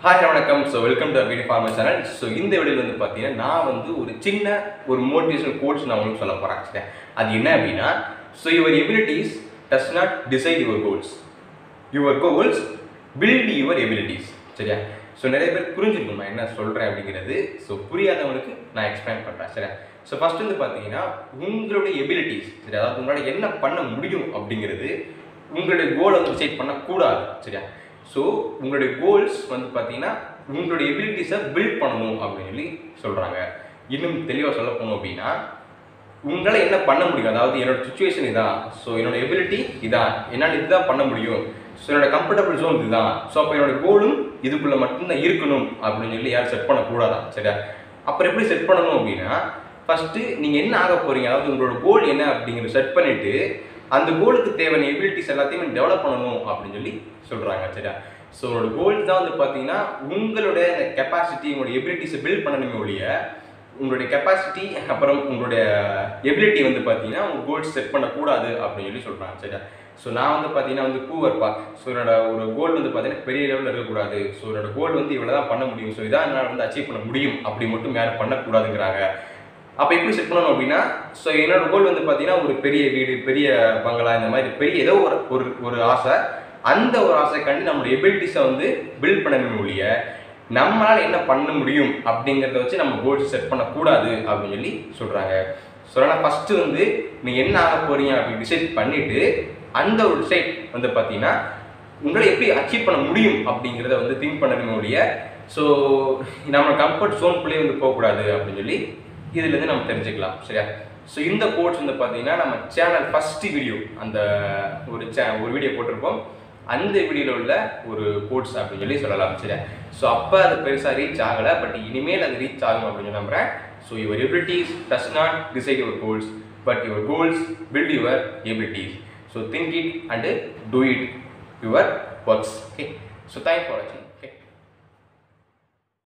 hi வணக்கம் so welcome to video farmer channel so இந்த வீடியோவில் வந்து பார்த்தீங்கன்னா நான் வந்து ஒரு சின்ன ஒரு மோட்டிவேஷனல் கோட்ஸ் நான் உங்களுக்கு சொல்ல போகிறேன் சரியா அது என்ன அப்படின்னா so your abilities does not decide your goals your goals build your abilities சரியா ஸோ நிறைய பேர் புரிஞ்சிருக்கும் நான் என்ன சொல்கிறேன் அப்படிங்கிறது ஸோ புரியாதவனுக்கு நான் எக்ஸ்பிளைன் பண்ணுறேன் சரியா ஸோ ஃபர்ஸ்ட் வந்து பார்த்தீங்கன்னா உங்களுடைய எபிலிட்டிஸ் சரி அதாவது உங்களால் என்ன பண்ண முடியும் அப்படிங்கிறது உங்களுடைய கோலை வந்து டிசைட் பண்ணக்கூடாது சரியா ஸோ உங்களுடைய கோல்ஸ் வந்து பார்த்தீங்கன்னா உங்களுடைய எபிலிட்டிஸை பில்ட் பண்ணணும் அப்படின்னு சொல்லி சொல்கிறாங்க இன்னும் தெளிவாக சொல்ல போனோம் அப்படின்னா உங்களால் என்ன பண்ண முடியும் அதாவது என்னோட சுச்சுவேஷன் இதான் ஸோ என்னோட எபிலிட்டி இதான் என்னால் இதுதான் பண்ண முடியும் ஸோ என்னோட கம்ஃபர்டபுள் ஜோன் இதுதான் ஸோ அப்போ என்னோட கோலும் இதுக்குள்ளே மட்டும்தான் இருக்கணும் அப்படின்னு சொல்லி யாரும் செட் பண்ணக்கூடாதான் சரியா அப்புறம் எப்படி செட் பண்ணணும் அப்படின்னா ஃபஸ்ட்டு நீங்கள் என்ன ஆக போகிறீங்க அதாவது உங்களோட கோல் என்ன அப்படிங்கிறத செட் பண்ணிவிட்டு அந்த கோலுக்கு தேவையான எபிலிட்டிஸ் எல்லாத்தையுமே டெவலப் பண்ணணும் அப்படின்னு சொல்லி சொல்கிறாங்க சரியா ஸோ உங்களோட கோல்ஸ் தான் வந்து பார்த்தீங்கன்னா உங்களுடைய இந்த கெப்பாசிட்டி உங்களோட எபிலிட்டிஸை பில்ட் பண்ணணுமே ஒழிய உங்களுடைய கெப்பாசிட்டி அப்புறம் உங்களுடைய எபிலிட்டி வந்து பார்த்தீங்கன்னா உங்கள் கோல்ஸ் செட் பண்ணக்கூடாது அப்படின்னு சொல்லி சொல்கிறாங்க சரியா ஸோ நான் வந்து பார்த்தீங்கன்னா வந்து பூவர்ப்பா ஸோ என்னோட ஒரு கோல் வந்து பார்த்தீங்கன்னா பெரிய லெவலில் இருக்கக்கூடாது ஸோ என்னோட கோல் வந்து இவ்வளோ தான் பண்ண முடியும் ஸோ இதான் என்னால் வந்து அச்சீவ் பண்ண முடியும் அப்படி மட்டும் யாரும் பண்ணக்கூடாதுங்கிறாங்க அப்போ எப்படி செட் பண்ணணும் அப்படின்னா ஸோ என்னோட கோல் வந்து பார்த்தீங்கன்னா ஒரு பெரிய வீடு பெரிய பங்களா இந்த மாதிரி பெரிய ஏதோ ஒரு ஒரு ஒரு ஆசை அந்த ஒரு ஆசைக்காண்டி நம்மளோட எபிலிட்டிஸை வந்து பில்ட் பண்ணணும் ஒழிய நம்மளால் என்ன பண்ண முடியும் அப்படிங்கிறத வச்சு நம்ம கோல்ஸ் செட் பண்ணக்கூடாது அப்படின்னு சொல்லி சொல்கிறாங்க ஸோ அதனால் ஃபஸ்ட்டு வந்து நீங்கள் என்ன ஆக போகிறீங்க அப்படின்னு டிசைட் பண்ணிவிட்டு அந்த ஒரு டிசைட் வந்து பார்த்தீங்கன்னா உங்களை எப்படி அச்சீவ் பண்ண முடியும் அப்படிங்கிறத வந்து திங்க் பண்ணணுமே ஒழிய ஸோ நம்ம கம்ஃபர்ட் ஜோன்குள்ளேயே வந்து போகக்கூடாது அப்படின்னு சொல்லி இதுலேருந்து நம்ம தெரிஞ்சுக்கலாம் சரியா ஸோ இந்த கோட்ஸ் வந்து பார்த்தீங்கன்னா நம்ம சேனல் ஃபஸ்ட்டு வீடியோ அந்த ஒரு சே ஒரு வீடியோ போட்டிருப்போம் அந்த வீடியோவில் உள்ள ஒரு கோட்ஸ் அப்படின்னு சொல்லி சொல்லலாம் சரியா ஸோ அப்போ அது பெருசாக ரீச் ஆகலை பட் இனிமேல் அது ரீச் ஆகும் அப்படின்னு சொல்லி நம்புகிறேன் so your abilities does not decide your goals but your goals build your abilities so think it and do it your works okay so thank for வாட்சிங்